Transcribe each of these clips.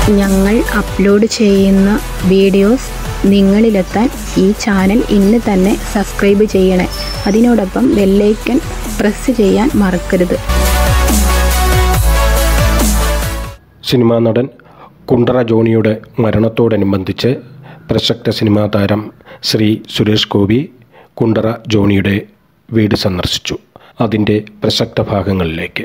ഞങ്ങൾ അപ്ലോഡ് ചെയ്യുന്ന വീഡിയോസ് നിങ്ങളിലെത്താൻ ഈ ചാനൽ ഇന്ന് തന്നെ സബ്സ്ക്രൈബ് ചെയ്യണേ അതിനോടൊപ്പം ബെല്ലൈക്കൺ പ്രസ് ചെയ്യാൻ മറക്കരുത് സിനിമാ നടൻ കുണ്ടറ ജോണിയുടെ മരണത്തോടനുബന്ധിച്ച് പ്രസക്ത സിനിമാ താരം ശ്രീ സുരേഷ് ഗോപി കുണ്ടറ ജോണിയുടെ വീട് സന്ദർശിച്ചു അതിൻ്റെ പ്രസക്ത ഭാഗങ്ങളിലേക്ക്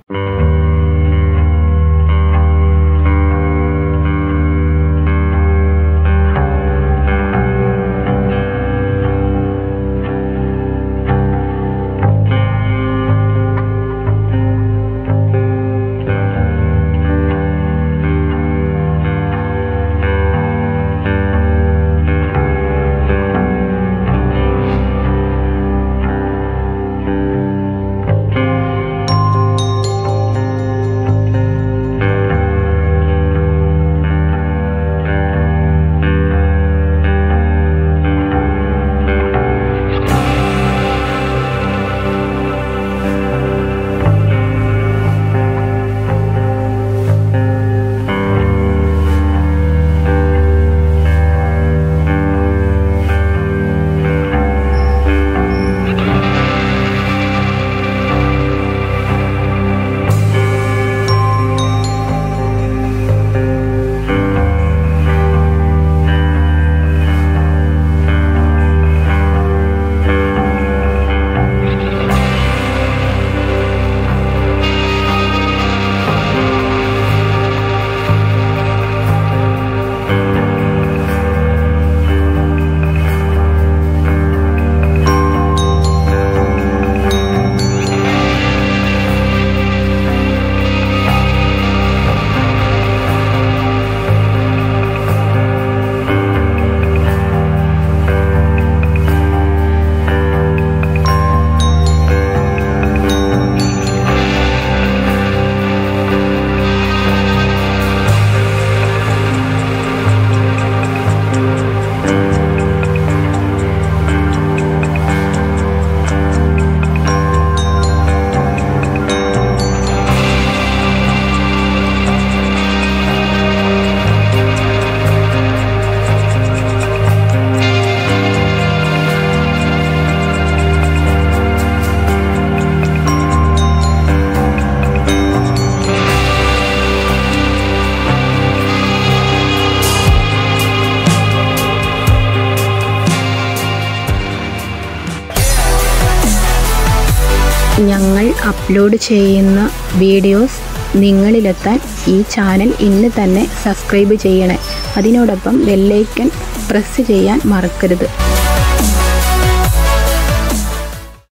ഞങ്ങൾ അപ്ലോഡ് ചെയ്യുന്ന വീഡിയോസ് നിങ്ങളിലെത്താൻ ഈ ചാനൽ ഇന്ന് തന്നെ സബ്സ്ക്രൈബ് ചെയ്യണേ അതിനോടൊപ്പം ബെല്ലൈക്കൺ പ്രസ് ചെയ്യാൻ മറക്കരുത്